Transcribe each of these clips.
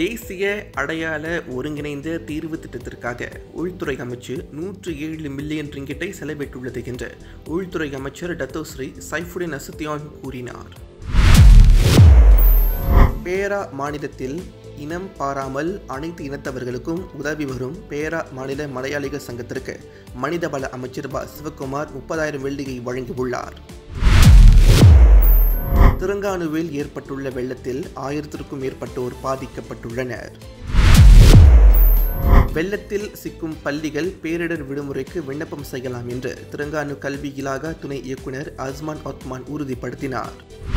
தேசிய அடையாள ஒருங்கிணைந்த தீர்வு திட்டத்திற்காக உள்துறை அமைச்சு நூற்று ஏழு மில்லியன் ரிங்கிட்டை செலவிட்டுள்ளது என்று உள்துறை அமைச்சர் டத்தோஸ்ரீ சைஃபுடின் அசத்தியான் கூறினார் பேரா மாநிலத்தில் இனம் பாராமல் அனைத்து இனத்தவர்களுக்கும் உதவி வரும் பேரா மாநில மலையாளிகள் சங்கத்திற்கு மனிதவள அமைச்சர் ப சிவகுமார் முப்பதாயிரம் வெள்ளியை வழங்கியுள்ளார் திருங்கானுவில் ஏற்பட்டுள்ள வெள்ளத்தில் ஆயிரத்திற்கும் மேற்பட்டோர் பாதிக்கப்பட்டுள்ளனர் வெள்ளத்தில் சிக்கும் பள்ளிகள் பேரிடர் விடுமுறைக்கு விண்ணப்பம் செய்யலாம் என்று திருங்கானு கல்வி இலாகா துணை இயக்குனர் அஸ்மான் ஒத்மான் உறுதிப்படுத்தினார்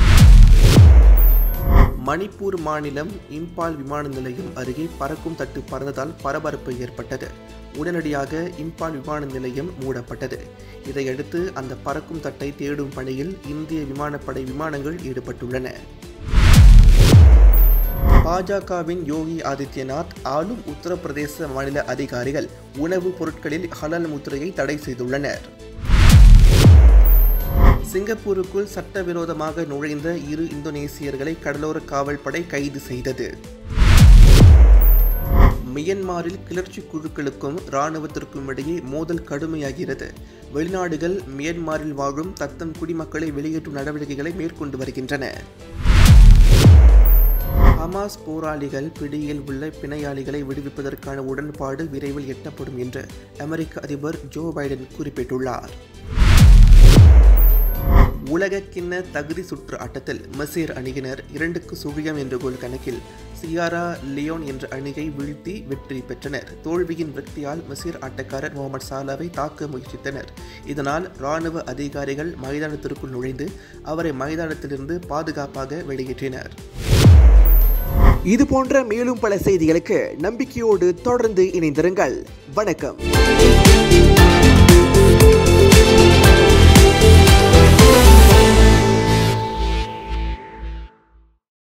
மணிப்பூர் மாநிலம் இம்பால் விமான நிலையம் அருகே பறக்கும் தட்டு பறந்ததால் பரபரப்பு ஏற்பட்டது உடனடியாக இம்பால் விமான நிலையம் மூடப்பட்டது இதையடுத்து அந்த பறக்கும் தட்டை தேடும் பணியில் இந்திய விமானப்படை விமானங்கள் ஈடுபட்டுள்ளன பாஜகவின் யோகி ஆதித்யநாத் ஆளும் உத்தரப்பிரதேச மாநில அதிகாரிகள் உணவுப் பொருட்களில் ஹலால் முத்திரையை தடை செய்துள்ளனர் சிங்கப்பூருக்குள் சட்டவிரோதமாக நுழைந்த இரு இந்தோனேசியர்களை கடலோர காவல்படை கைது செய்தது மியன்மாரில் கிளர்ச்சி குழுக்களுக்கும் இராணுவத்திற்கும் இடையே மோதல் கடுமையாகிறது வெளிநாடுகள் மியன்மாரில் வாழும் தத்தம் குடிமக்களை வெளியேற்றும் நடவடிக்கைகளை மேற்கொண்டு வருகின்றன ஹமாஸ் போராளிகள் பிடியில் உள்ள பிணையாளிகளை விடுவிப்பதற்கான உடன்பாடு விரைவில் எட்டப்படும் என்று அமெரிக்க அதிபர் ஜோ பைடன் குறிப்பிட்டுள்ளார் உலக கிண்ண தகுதி சுற்று ஆட்டத்தில் மெசேர் அணியினர் இரண்டுக்கு சுழியம் என்ற கோல் கணக்கில் சியாரா லியோன் என்ற அணியை வீழ்த்தி வெற்றி பெற்றனர் தோல்வியின் விரக்தியால் மெசீர் ஆட்டக்காரர் முகமது சாலாவை தாக்க முயற்சித்தனர் இதனால் இராணுவ அதிகாரிகள் மைதானத்திற்குள் நுழைந்து அவரை மைதானத்திலிருந்து பாதுகாப்பாக வெளியேற்றினர் இது போன்ற மேலும் பல செய்திகளுக்கு நம்பிக்கையோடு தொடர்ந்து இணைந்திருங்கள் வணக்கம்